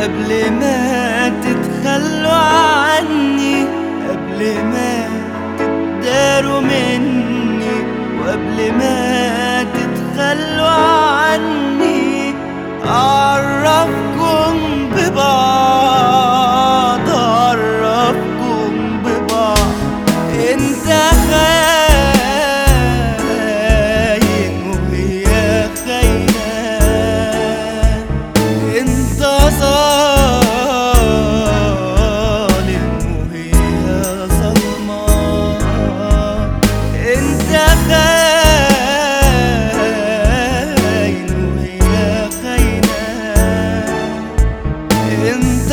قبل ما تتخلوا عني قبل ما تداروا مني وقبل ما تتخلوا عني أعرفكم ببعض أعرفكم ببعض انت خاين وهي خاينة انت ظالم وهي ظلمة انت خاين وهي خاينة انت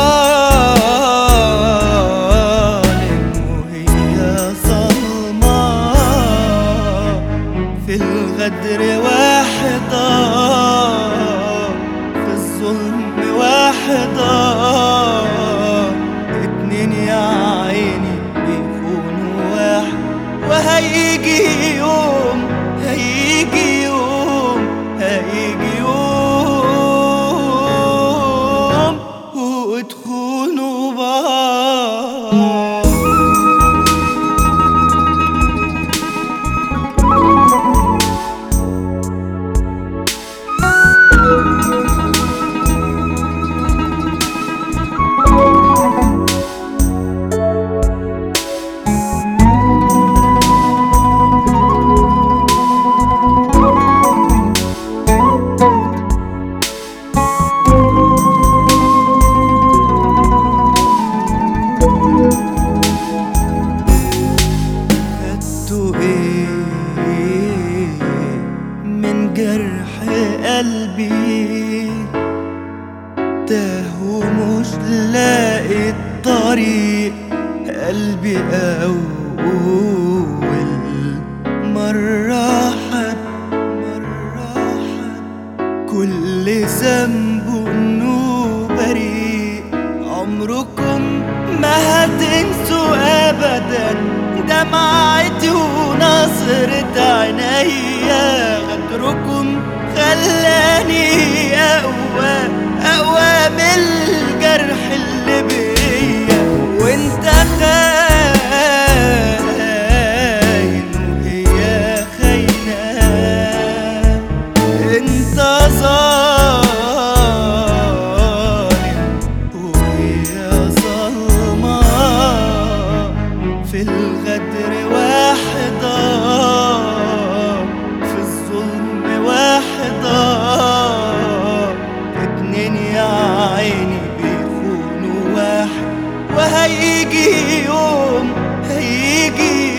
ظالم وهي ظلمة في الغدر واحدة في الظلم واحدة اتنين يا عيني بيخونوا واحد وهيجي يوم هيجي يوم هيجي يوم وتخونوا بعض خدتوا ايه من جرح قلبي تاه ومش لاقي الطريق قلبي أول مرة حد مرة حد كل ذنب انه بريء عمركم ما هتنسوا ابدا دمعتي ونظرة عينيا غدركم خلاني اقوى اقوى من الجرح اللي بيا وانت خاين وهي خاينه انت ظالم وهي ظلمة في الغدر واحدة في الظلم واحدة اتنين يا عيني بيخونوا واحد وهيجي يوم هيجي